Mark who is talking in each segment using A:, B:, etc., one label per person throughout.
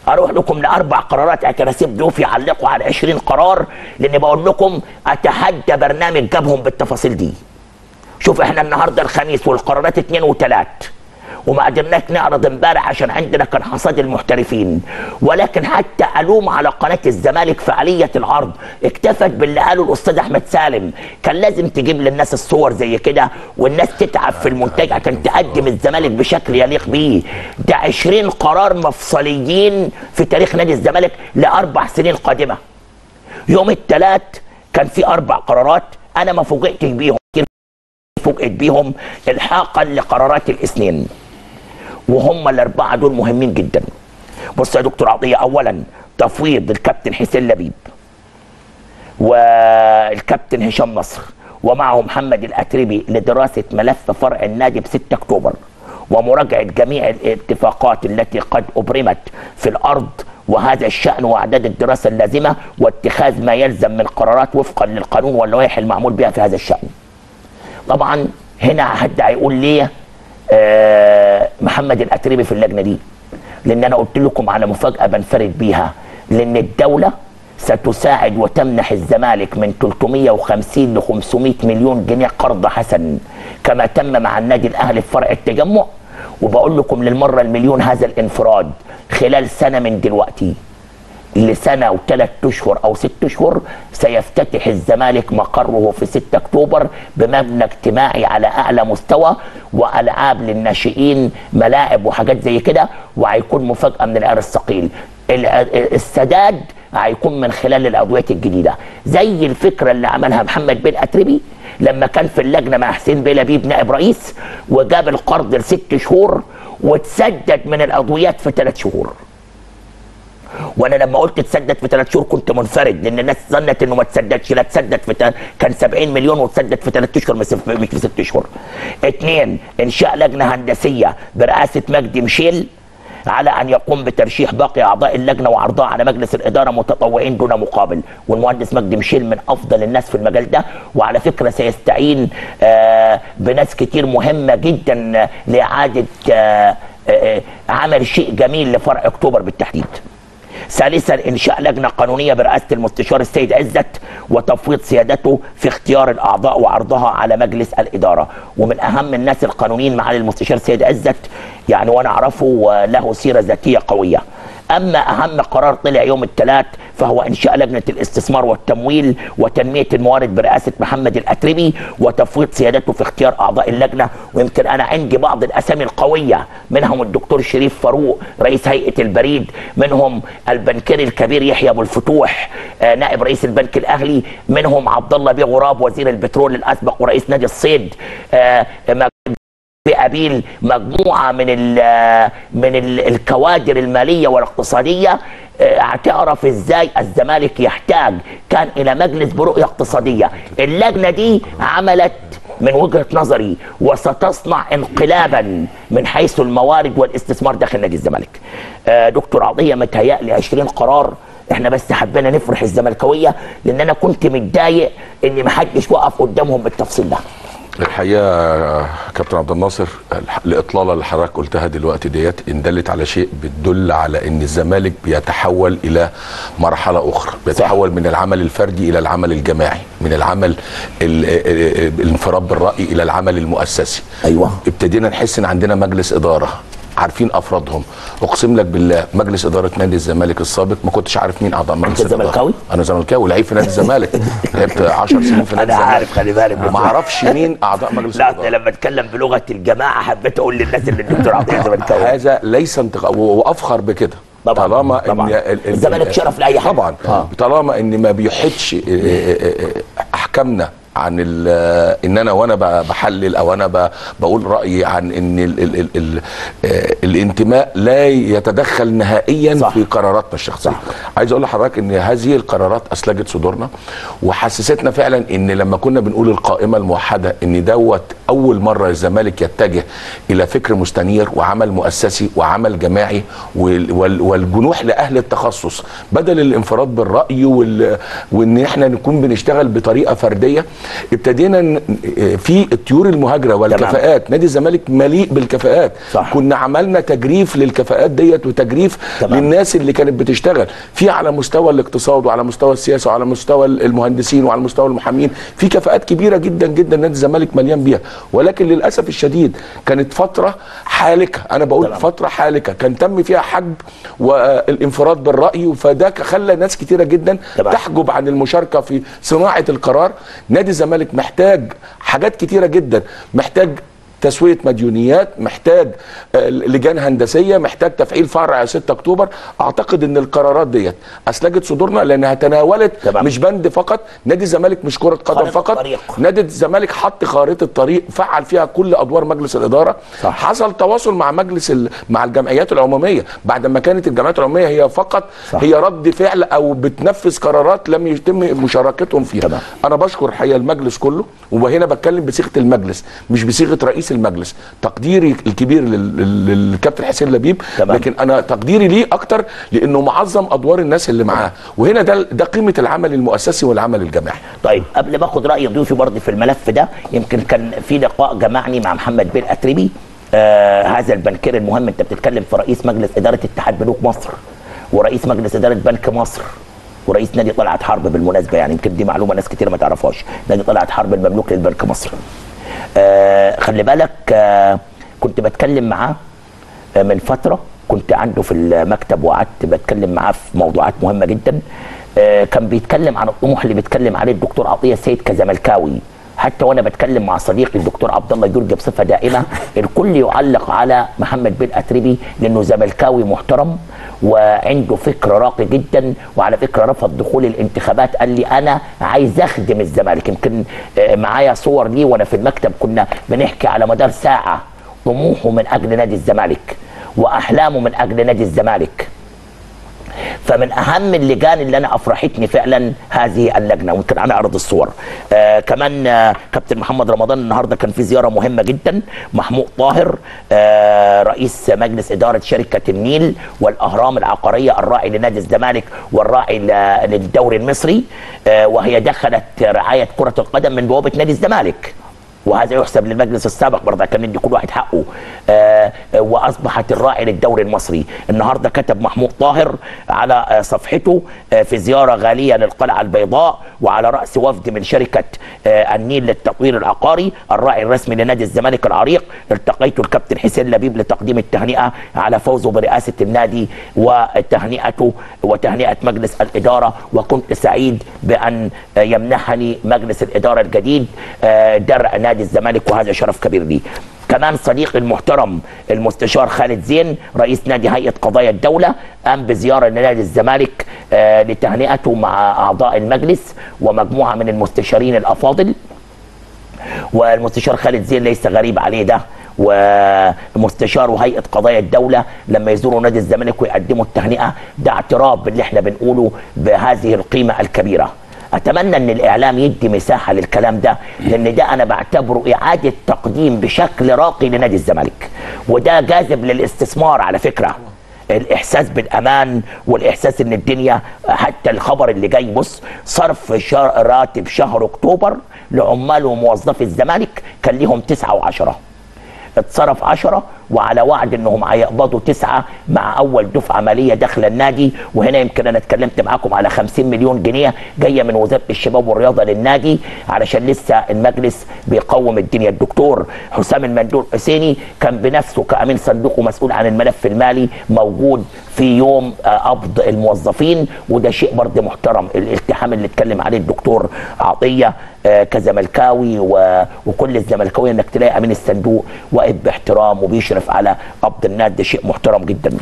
A: اروح لكم لاربع قرارات لكن اسيب ضيوفي يعلقوا على 20 قرار لاني بقول لكم اتحدى برنامج جابهم بالتفاصيل دي شوف احنا النهارده الخميس والقرارات اثنين وثلاث وما قدرناش نعرض امبارح عشان عندنا كان حصاد المحترفين ولكن حتى الوم على قناه الزمالك فعاليه العرض اكتفت باللي قاله الاستاذ احمد سالم كان لازم تجيب للناس الصور زي كده والناس تتعب في المنتج عشان تقدم الزمالك بشكل يليق بيه ده 20 قرار مفصليين في تاريخ نادي الزمالك لاربع سنين قادمه يوم الثلاث كان في اربع قرارات انا ما فوجئتش بيهم فوجئت بيهم الحاقا لقرارات الاثنين وهم الاربعه دول مهمين جدا بص يا دكتور عطيه اولا تفويض الكابتن حسين لبيب والكابتن هشام نصر ومعه محمد الاتربي لدراسه ملف فرع النادي ب 6 اكتوبر ومراجعه جميع الاتفاقات التي قد ابرمت في الارض وهذا الشأن وأعداد الدراسة اللازمة واتخاذ ما يلزم من قرارات وفقا للقانون واللوائح المعمول بها في هذا الشأن طبعا هنا حد هيقول ليه آه محمد الاتربي في اللجنه دي لان انا قلت لكم على مفاجاه بنفرد بيها لان الدوله ستساعد وتمنح الزمالك من 350 ل 500 مليون جنيه قرض حسن كما تم مع النادي الاهلي في فرع التجمع وبقول لكم للمره المليون هذا الانفراد خلال سنه من دلوقتي لسنه وثلاث اشهر او ست اشهر سيفتتح الزمالك مقره في 6 اكتوبر بمبنى اجتماعي على اعلى مستوى والعاب للناشئين ملاعب وحاجات زي كده وهيكون مفاجاه من العيار الثقيل السداد هيكون من خلال الادويه الجديده زي الفكره اللي عملها محمد بن اتربي لما كان في اللجنه مع حسين بيه لبيب نائب رئيس وجاب القرض لست شهور وتسدد من الادويات في ثلاث شهور وانا لما قلت تسدد في ثلاث شهور كنت منفرد لان الناس ظنت انه ما تسددش لا تسدد في تل... كان 70 مليون وتسدد في ثلاث اشهر مش في ست اشهر. اثنين انشاء لجنه هندسيه برئاسه مجدي مشيل على ان يقوم بترشيح باقي اعضاء اللجنه وعرضها على مجلس الاداره متطوعين دون مقابل والمهندس مجدي مشيل من افضل الناس في المجال ده وعلى فكره سيستعين آه بناس كتير مهمه جدا لاعاده آه آه عمل شيء جميل لفرع اكتوبر بالتحديد. ثالثا انشاء لجنه قانونيه برئاسه المستشار السيد عزت وتفويض سيادته في اختيار الاعضاء وعرضها على مجلس الاداره ومن اهم الناس القانونيين معالي المستشار السيد عزت يعني وانا اعرفه له سيره ذاتيه قويه اما اهم قرار طلع يوم الثلاث فهو انشاء لجنه الاستثمار والتمويل وتنميه الموارد برئاسه محمد الاتربي وتفويض سيادته في اختيار اعضاء اللجنه ويمكن انا عندي بعض الاسامي القويه منهم الدكتور شريف فاروق رئيس هيئه البريد منهم البنكري الكبير يحيى ابو الفتوح آه نائب رئيس البنك الاهلي منهم عبد الله بيه غراب وزير البترول الاسبق ورئيس نادي الصيد آه بأبيل مجموعة من ال من ال الكوادر المالية والاقتصادية هتعرف ازاي الزمالك يحتاج كان الى مجلس برؤية اقتصادية اللجنة دي عملت من وجهة نظري وستصنع انقلابا من حيث الموارد والاستثمار داخل نادي الزمالك دكتور عطية متهيألي 20 قرار احنا بس حبينا نفرح الزملكاويه لان انا كنت متضايق ان محدش وقف قدامهم بالتفصيل ده
B: الحقيقه كابتن عبد الناصر الاطلاله اللي حضرتك قلتها دلوقتي ديت ان دلت على شيء بتدل على ان الزمالك بيتحول الى مرحله اخرى بيتحول من العمل الفردي الى العمل الجماعي من العمل الانفراد بالراي الى العمل المؤسسي
A: ايوه
B: ابتدينا نحس ان عندنا مجلس اداره عارفين افرادهم اقسم لك بالله مجلس اداره نادي الزمالك السابق ما كنتش عارف مين اعضاء مجلس
A: الاداره زملكاوي
B: انا زملكاوي لعيب في نادي الزمالك لعبت 10 سنين في نادي
A: انا عارف خلي بالك
B: وما اعرفش مين اعضاء مجلس
A: لا
B: الاداره
A: لما اتكلم بلغه الجماعه حبيت اقول للناس اللي الدكتور عطيه زملكاوي
B: هذا ليس انتقاء وافخر بكده
A: طبعا
B: طالما
A: طبعا
B: ان ال- ال-
A: الزمالك شرف لاي حد
B: طبعا
A: آه.
B: طالما ان ما بيحدش اه، اه، اه، احكامنا عن ال- ان انا وانا ب- بحلل او انا ب- بقول رايي عن ان ال ال ال ال اه، الانتماء لا يتدخل نهائيا
A: صح.
B: في قراراتنا الشخصيه
A: صح.
B: عايز اقول لحضرتك ان هذه القرارات اسلجت صدورنا وحسستنا فعلا ان لما كنا بنقول القائمه الموحده ان دوت اول مره الزمالك يتجه الى فكر مستنير وعمل مؤسسي وعمل جماعي وال- وال- والجنوح لاهل التخصص بدل الانفراد بالراي وال... وان احنا نكون بنشتغل بطريقه فرديه ابتدينا ن- في الطيور المهاجره والكفاءات نادي الزمالك مليء بالكفاءات
A: صح.
B: كنا عملنا تجريف للكفاءات ديت وتجريف
A: تمام.
B: للناس اللي كانت بتشتغل في على مستوى الاقتصاد وعلى مستوى السياسه وعلى مستوى المهندسين وعلى مستوى المحامين في كفاءات كبيره جدا جدا نادي الزمالك مليان بيها ولكن للاسف الشديد كانت فتره حالكه انا بقول
A: تمام.
B: فتره حالكه كان تم فيها حجب والانفراد بالراي فده خلى ناس كتيره جدا
A: تمام.
B: تحجب عن المشاركه في صناعه القرار نادي الزمالك محتاج حاجات كتيره جدا محتاج تسويه مديونيات محتاج آه، لجان هندسيه محتاج تفعيل فرع 6 اكتوبر اعتقد ان القرارات ديت اسلجت صدورنا لانها تناولت
A: تمام.
B: مش بند فقط نادي الزمالك مش كره قدم
A: خارطة
B: فقط
A: طريق.
B: نادي الزمالك حط خارطه طريق فعل فيها كل ادوار مجلس الاداره
A: صح.
B: حصل تواصل مع مجلس ال... مع الجمعيات العموميه بعد ما كانت الجمعيات العموميه هي فقط
A: صح.
B: هي رد فعل او بتنفذ قرارات لم يتم مشاركتهم فيها
A: تمام.
B: انا بشكر الحقيقه المجلس كله وهنا بتكلم بصيغه المجلس مش بصيغه رئيس المجلس تقديري الكبير لل- لل- للكابتن حسين لبيب
A: تمام.
B: لكن انا تقديري ليه اكتر لانه معظم ادوار الناس اللي معاه وهنا ده ده قيمه العمل المؤسسي والعمل الجماعي
A: طيب قبل ما اخد راي ضيوفي برضه في الملف ده يمكن كان في لقاء جمعني مع محمد بن اتربي آه هذا البنكير المهم انت بتتكلم في رئيس مجلس اداره اتحاد بنوك مصر ورئيس مجلس اداره بنك مصر ورئيس نادي طلعت حرب بالمناسبه يعني يمكن دي معلومه ناس كتير ما تعرفهاش نادي طلعت حرب المملوك للبنك مصر آه خلي بالك آه كنت بتكلم معاه آه، من فتره كنت عنده في المكتب وقعدت بتكلم معاه في موضوعات مهمه جدا آه، كان بيتكلم عن الطموح اللي بيتكلم عليه الدكتور عطيه السيد كزملكاوي حتى وانا بتكلم مع صديقي الدكتور عبد الله جورج بصفه دائمه الكل يعلق على محمد بن اتربي لانه زملكاوي محترم وعنده فكر راقي جدا وعلى فكره رفض دخول الانتخابات قال لي انا عايز اخدم الزمالك يمكن آه، معايا صور ليه وانا في المكتب كنا بنحكي على مدار ساعه طموحه من اجل نادي الزمالك واحلامه من اجل نادي الزمالك فمن اهم اللجان اللي انا افرحتني فعلا هذه اللجنه ويمكن انا اعرض الصور آه كمان آه كابتن محمد رمضان النهارده كان في زياره مهمه جدا محمود طاهر آه رئيس مجلس اداره شركه النيل والاهرام العقاريه الراعي لنادي الزمالك والراعي ل- للدوري المصري آه وهي دخلت رعايه كره القدم من بوابه نادي الزمالك وهذا يحسب للمجلس السابق برضه كان ندي كل واحد حقه آه آه، واصبحت الراعي للدوري المصري النهارده كتب محمود طاهر على آه، صفحته آه في زياره غاليه للقلعه البيضاء وعلى راس وفد من شركه آه النيل للتطوير العقاري الراعي الرسمي لنادي الزمالك العريق التقيت الكابتن حسين لبيب لتقديم التهنئه على فوزه برئاسه النادي وتهنئته وتهنئه مجلس الاداره وكنت سعيد بان آه، يمنحني مجلس الاداره الجديد آه، درع نادي الزمالك وهذا شرف كبير لي كمان صديقي المحترم المستشار خالد زين رئيس نادي هيئه قضايا الدوله قام بزياره لنادي الزمالك آه، لتهنئته مع اعضاء المجلس ومجموعه من المستشارين الافاضل والمستشار خالد زين ليس غريب عليه ده ومستشار هيئه قضايا الدوله لما يزوروا نادي الزمالك ويقدموا التهنئه ده اعتراف باللي احنا بنقوله بهذه القيمه الكبيره اتمنى ان الاعلام يدي مساحه للكلام ده لان ده انا بعتبره اعاده تقديم بشكل راقي لنادي الزمالك وده جاذب للاستثمار على فكره الاحساس بالامان والاحساس ان الدنيا حتى الخبر اللي جاي بص صرف شهر راتب شهر اكتوبر لعمال وموظفي الزمالك كان ليهم تسعة وعشرة اتصرف عشرة وعلى وعد انهم هيقبضوا تسعة مع اول دفعة مالية داخل النادي وهنا يمكن انا اتكلمت معاكم على 50 مليون جنيه جاية من وزارة الشباب والرياضة للنادي علشان لسه المجلس بيقوم الدنيا الدكتور حسام المندور حسيني كان بنفسه كأمين صندوق ومسؤول عن الملف المالي موجود في يوم آه، قبض الموظفين وده شيء برضه محترم الالتحام اللي اتكلم عليه الدكتور عطيه آه، كزملكاوي و- وكل الزملكاويه انك تلاقي امين الصندوق واقف باحترام وبيشرف على قبض النادي ده شيء محترم جدا.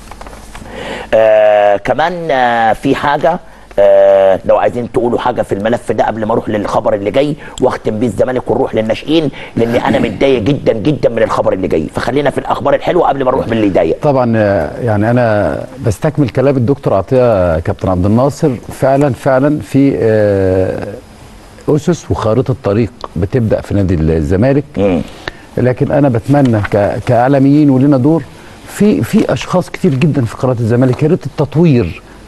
A: آه كمان آه في حاجه آه لو عايزين تقولوا حاجه في الملف ده قبل ما اروح للخبر اللي جاي واختم بيه الزمالك ونروح للناشئين لان انا متضايق جدا جدا من الخبر اللي جاي فخلينا في الاخبار الحلوه قبل ما نروح باللي يضايق
C: طبعا آه، يعني انا بستكمل كلام الدكتور عطيه كابتن عبد الناصر فعلا فعلا في آه، اسس وخارطه طريق بتبدا في نادي الزمالك
A: مم.
C: لكن انا بتمنى ك- كاعلاميين ولنا دور في في اشخاص كتير جدا في قناه الزمالك يا ريت التطوير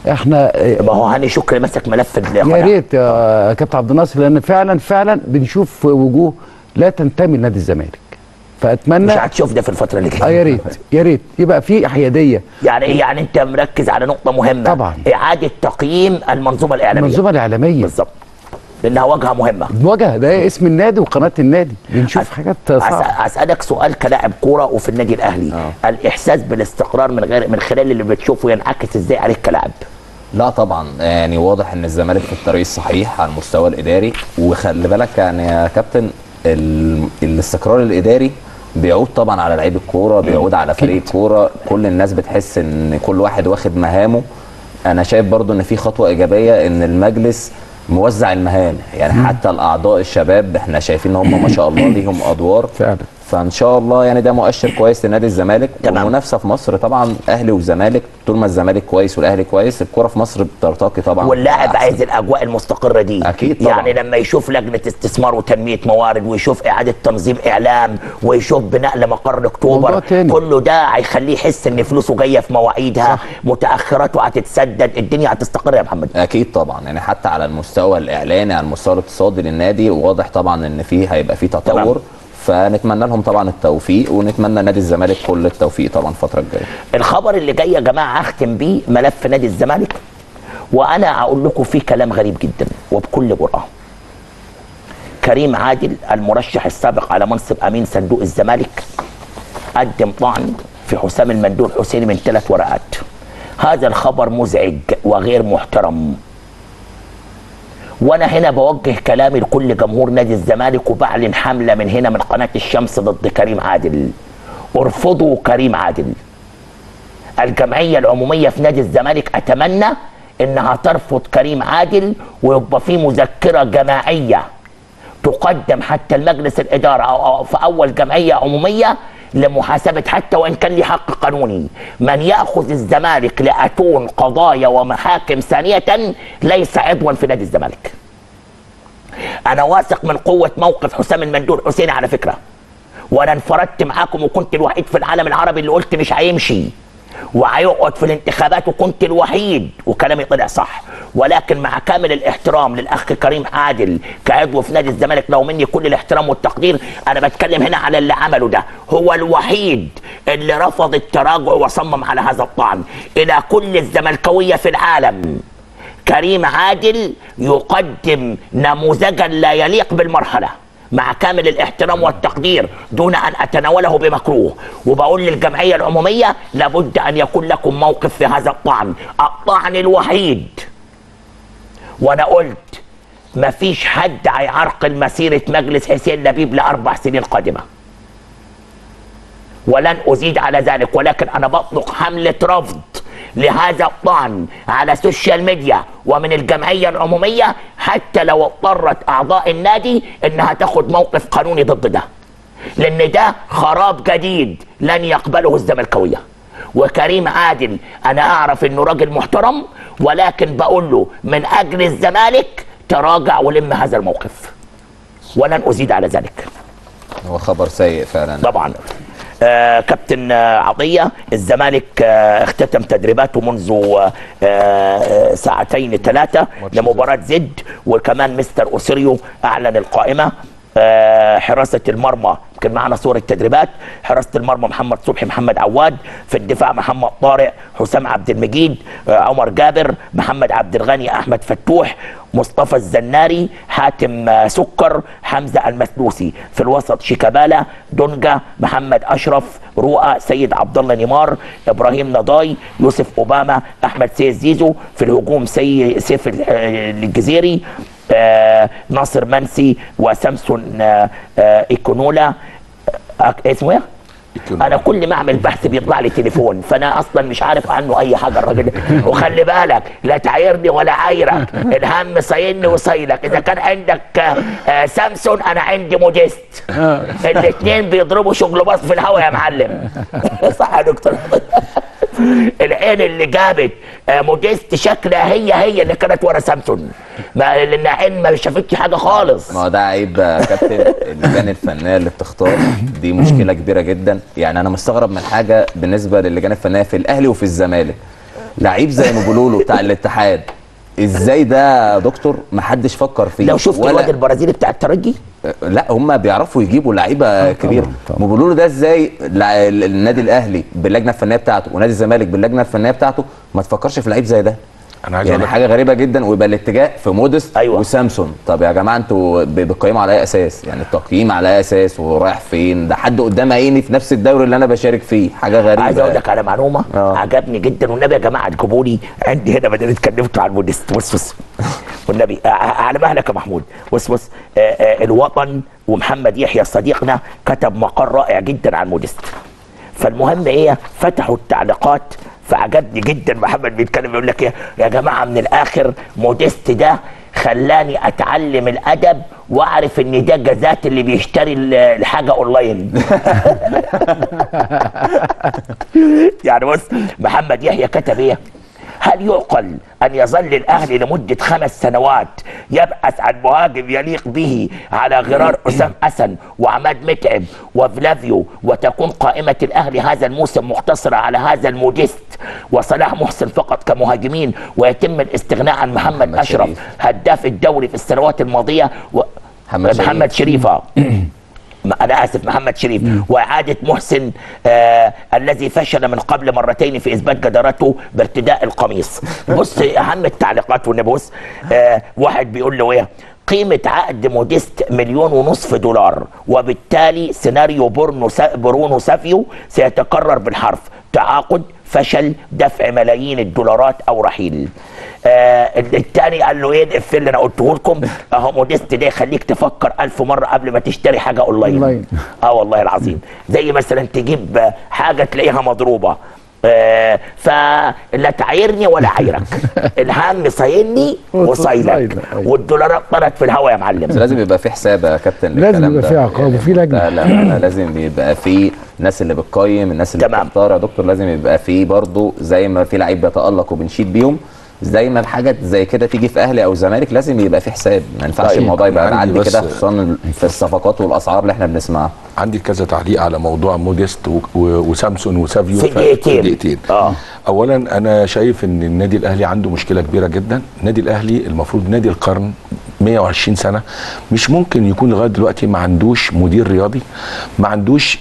C: احنا آه،
A: ما هو هاني شكري مسك ملف
C: يا
A: القناة.
C: ريت يا كابتن عبد الناصر لان فعلا فعلا بنشوف وجوه لا تنتمي لنادي الزمالك فاتمنى
A: مش هتشوف ده في الفتره اللي
C: اه
A: جايه
C: يا ريت يا ريت يبقى في حياديه
A: يعني يعني انت مركز على نقطه مهمه
C: طبعا.
A: اعاده تقييم المنظومه الاعلاميه
C: المنظومه الاعلاميه
A: بالظبط لانها واجهه مهمه
C: الواجهه ده اسم النادي وقناه النادي بنشوف حاجات صعبه
A: أس- اسالك سؤال كلاعب كوره وفي النادي الاهلي
D: آه.
A: الاحساس بالاستقرار من غير من خلال اللي بتشوفه ينعكس ازاي عليك كلاعب
D: لا طبعا يعني واضح ان الزمالك في الطريق الصحيح على المستوى الاداري وخلي بالك يعني يا كابتن ال... الاستقرار الاداري بيعود طبعا على لعيب الكوره بيعود على فريق الكوره كل الناس بتحس ان كل واحد واخد مهامه انا شايف برضو ان في خطوه ايجابيه ان المجلس موزع المهام يعني حتى الاعضاء الشباب احنا شايفين ان هم ما شاء الله ليهم ادوار
C: فعلا
D: فان شاء الله يعني ده مؤشر كويس لنادي الزمالك
A: تمام.
D: والمنافسه في مصر طبعا اهلي وزمالك طول ما الزمالك كويس والاهلي كويس الكوره في مصر بترتقي طبعا
A: واللاعب
D: أحسن.
A: عايز الاجواء المستقره دي
D: أكيد طبعاً.
A: يعني لما يشوف لجنه استثمار وتنميه موارد ويشوف اعاده تنظيم اعلام ويشوف بناء لمقر
C: موضوع
A: اكتوبر
C: تاني.
A: كله ده هيخليه يحس ان فلوسه جايه في مواعيدها متاخراته هتتسدد الدنيا هتستقر يا محمد
D: اكيد طبعا يعني حتى على المستوى الاعلاني على المستوى الاقتصادي للنادي واضح طبعا ان فيه هيبقى فيه
A: تمام.
D: تطور فنتمنى لهم طبعا التوفيق ونتمنى نادي الزمالك كل التوفيق طبعا الفتره الجايه
A: الخبر اللي جاي يا جماعه اختم بيه ملف نادي الزمالك وانا اقول لكم فيه كلام غريب جدا وبكل جرأه كريم عادل المرشح السابق على منصب امين صندوق الزمالك قدم طعن في حسام المندوب حسيني من ثلاث ورقات هذا الخبر مزعج وغير محترم وانا هنا بوجه كلامي لكل جمهور نادي الزمالك وبعلن حمله من هنا من قناه الشمس ضد كريم عادل ارفضوا كريم عادل الجمعيه العموميه في نادي الزمالك اتمنى انها ترفض كريم عادل ويبقى في مذكره جماعيه تقدم حتى المجلس الاداره او أو في اول جمعيه عموميه لمحاسبه حتى وان كان لي حق قانوني من ياخذ الزمالك لاتون قضايا ومحاكم ثانيه ليس عضوا في نادي الزمالك انا واثق من قوه موقف حسام المندور حسين على فكره وانا انفردت معاكم وكنت الوحيد في العالم العربي اللي قلت مش هيمشي وهيقعد في الانتخابات وكنت الوحيد وكلامي طلع صح ولكن مع كامل الاحترام للاخ كريم عادل كعضو في نادي الزمالك له مني كل الاحترام والتقدير انا بتكلم هنا على اللي عمله ده هو الوحيد اللي رفض التراجع وصمم على هذا الطعن الى كل الزملكاويه في العالم كريم عادل يقدم نموذجا لا يليق بالمرحله مع كامل الاحترام والتقدير دون ان اتناوله بمكروه وبقول للجمعيه العموميه لابد ان يكون لكم موقف في هذا الطعن الطعن الوحيد وانا قلت مفيش حد هيعرقل مسيره مجلس حسين لبيب لاربع سنين قادمه ولن ازيد على ذلك ولكن انا بطلق حمله رفض لهذا الطعن على السوشيال ميديا ومن الجمعيه العموميه حتى لو اضطرت اعضاء النادي انها تاخد موقف قانوني ضد ده لان ده خراب جديد لن يقبله الزملكاويه وكريم عادل انا اعرف انه راجل محترم ولكن بقول له من اجل الزمالك تراجع ولم هذا الموقف ولن ازيد على ذلك
D: هو خبر سيء فعلا
A: طبعا آه كابتن آه عطيه الزمالك آه اختتم تدريباته منذ آه آه ساعتين ثلاثه لمباراه زد وكمان مستر اوسيريو اعلن القائمه آه حراسه المرمى يمكن معنا صور التدريبات حراسه المرمى محمد صبحي محمد عواد في الدفاع محمد طارق حسام عبد المجيد آه عمر جابر محمد عبد الغني احمد فتوح مصطفى الزناري حاتم آه، سكر حمزه المسلوسي في الوسط شيكابالا دونجا محمد اشرف رؤى سيد عبد الله نيمار ابراهيم نضاي يوسف اوباما احمد سيد زيزو في الهجوم سي سيف ال- آه، الجزيري آه ناصر منسي وسامسون آه آه ايكونولا آه اسمه ايه؟
B: إيكونولا.
A: انا كل ما اعمل بحث بيطلع لي تليفون فانا اصلا مش عارف عنه اي حاجه الراجل ده. وخلي بالك لا تعايرني ولا عايرك الهم صايلني وصايلك اذا كان عندك آه، آه، سامسون انا عندي موديست الاثنين بيضربوا شغل باص في الهوا يا معلم صح يا دكتور العين اللي جابت آه، موديست شكلها هي هي اللي كانت ورا سامسون ما لان عين ما شافتش حاجه خالص
D: ما هو ده عيب يا كابتن اللجان الفنيه اللي بتختار دي مشكله كبيره جدا يعني انا مستغرب من حاجه بالنسبه للجان الفنيه في الاهلي وفي الزمالك لعيب زي مبولولو بتاع الاتحاد ازاي ده يا دكتور محدش فكر فيه
A: لو شفت
D: ولا-
A: الواد البرازيلي بتاع الترجي
D: لا هم بيعرفوا يجيبوا لعيبه كبيره
C: طبعاً.
D: مبولولو ده ازاي لع- النادي الاهلي باللجنه الفنيه بتاعته ونادي الزمالك باللجنه الفنيه بتاعته ما تفكرش في لعيب زي ده
B: انا عايز
D: يعني
B: اقول لك
D: حاجه غريبه جدا ويبقى الاتجاه في مودست
A: أيوة.
D: وسامسون طب يا جماعه انتوا ب- بتقيموا على اي اساس يعني التقييم على اي اساس ورايح فين ده حد قدام عيني في نفس الدوري اللي انا بشارك فيه حاجه غريبه
A: عايز اقول لك على معلومه
D: آه.
A: عجبني جدا والنبي يا جماعه تجيبوا لي عندي هنا بدل اتكلمتوا عن المودست بص بص والنبي آه، على مهلك يا محمود بص بص آه، آه، الوطن ومحمد يحيى صديقنا كتب مقال رائع جدا عن مودست فالمهم ايه فتحوا التعليقات فعجبني جدا محمد بيتكلم يقول لك ايه يا جماعه من الاخر مودست ده خلاني اتعلم الادب واعرف ان ده جزات اللي بيشتري ال- الحاجه اونلاين يعني بص محمد يحيى كتب ايه هل يعقل أن يظل الأهلي لمدة خمس سنوات يبحث عن مهاجم يليق به على غرار أسام حسن وعماد متعب وفلافيو وتكون قائمة الأهلي هذا الموسم مقتصرة على هذا الموديست وصلاح محسن فقط كمهاجمين ويتم الاستغناء عن محمد
D: محمد
A: أشرف
D: شريف.
A: هداف الدوري في السنوات الماضية و...
D: محمد شريف.
A: محمد شريف آه. م- انا اسف محمد شريف واعاده محسن آه الذي فشل من قبل مرتين في اثبات جدارته بارتداء القميص بص اهم التعليقات والنبي بص آه واحد بيقول له ايه قيمة عقد موديست مليون ونصف دولار وبالتالي سيناريو برونو سا برونو سافيو سيتكرر بالحرف تعاقد فشل دفع ملايين الدولارات او رحيل آه الثاني قال له ايه الافيه اللي انا قلته لكم اهو موديست ده يخليك تفكر ألف مره قبل ما تشتري حاجه اونلاين
C: أونلاين.
A: اه والله العظيم زي مثلا تجيب آه، حاجه تلاقيها مضروبه آه فلا تعايرني ولا عايرك الهم صايلني وصايلك
C: وصايلك، أيوة.
A: والدولارات طارت في الهواء يا
D: بس
A: معلم
D: لازم يبقى في حساب يا كابتن
C: لازم
D: للكلام
C: يبقى
D: ده.
C: في عقاب وفي لجنة.
D: لا لا لا لازم يبقى في الناس اللي بتقيم الناس اللي
A: تمام.
D: بتختار يا دكتور لازم يبقى في برضه زي ما في لعيب بيتالق وبنشيد بيهم زي ما الحاجات زي كده تيجي في اهلي او زمالك لازم يبقى في حساب ما ينفعش
B: طيب،
D: الموضوع يبقى
B: عندي
D: معدي
B: بس-
D: كده خصوصا في الصفقات والاسعار اللي احنا بنسمعها
B: عندي كذا تعليق على موضوع موديست و- و- وسامسون وسافيو
A: في
B: ف-
A: دقيقتين.
B: دقيقتين
A: آه.
B: اولا انا شايف ان النادي الاهلي عنده مشكله كبيره جدا النادي الاهلي المفروض نادي القرن 120 سنه مش ممكن يكون لغايه دلوقتي ما عندوش مدير رياضي ما عندوش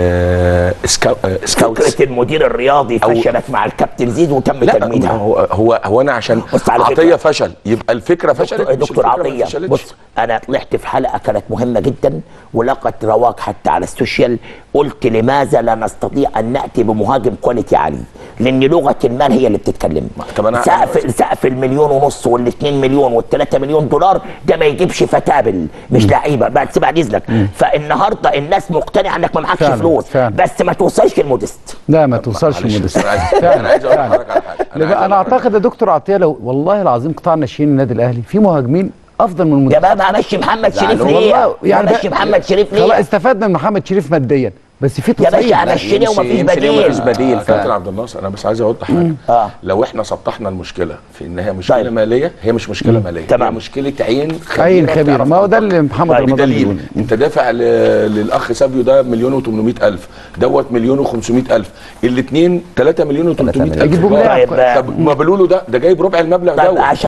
B: آه سكاو آه سكاوتس
A: فكره المدير الرياضي
B: أو-
A: فشلت مع الكابتن زيد وتم
B: لا
A: تجميدها
B: هو هو هو انا عشان
A: بص على
B: عطيه
A: فكرة.
B: فشل يبقى الفكره فشلت
A: دكتور,
B: مش
A: دكتور
B: الفكرة ما
A: عطيه
B: فشلتش.
A: بص انا طلعت في حلقه كانت مهمه جدا ولقت رواج حتى على السوشيال قلت لماذا لا نستطيع ان ناتي بمهاجم كواليتي عالي لان لغه المال هي اللي بتتكلم
B: طب أنا-
A: سقف سقف المليون ونص وال2 مليون وال3 مليون دولار ده ما يجيبش فتابل مش لعيبه بعد سيب بعد اذنك فالنهارده الناس مقتنعه انك ما معكش
C: فعلا،
A: فلوس
C: فعلا.
A: بس ما توصلش المودست
C: لا ما توصلش
B: معلش،
C: المودست
B: أنا عايز- انا عايز اقول لحضرتك على حاجه
C: لا،
B: عايز
C: انا
B: أقول لحضرتك-
C: اعتقد يا دكتور عطيه لو والله العظيم قطاع ناشئين النادي الاهلي في مهاجمين افضل من
A: يا
C: المدرب
A: بابا همشي محمد شريف
D: زعلوا.
A: ليه؟
C: والله
A: يعني
C: ده-
A: همشي محمد شريف
C: خلاص
A: ليه؟
C: استفدنا من محمد شريف ماديا بس في
A: يا باشا
C: تصعيد
A: انا الشني
D: يمشي-
A: ومفيش
D: يمشي ليه
A: بديل
D: ومفيش بديل
B: آه، كابتن
D: فعلا.
B: عبد الناصر انا بس عايز اوضح حاجه
A: آه.
B: لو احنا سطحنا المشكله في ان هي مشكله
A: طيب.
B: ماليه هي مش مشكله ماليه
A: تمام.
B: هي مشكله عين خبيره
C: عين خبير
B: بتعرف
C: ما هو ده
B: تنطق.
C: اللي محمد
A: طيب،
C: رمضان بيقوله
B: بدليل انت دافع ل- للاخ سابيو ده مليون و800 الف دوت مليون و500 الف الاثنين 3 مليون و300 الف
C: يجيبوا لاعب.
A: طيب،
B: طب ما بيقولوا ده ده جايب ربع المبلغ
A: طيب
B: دوت
A: عشان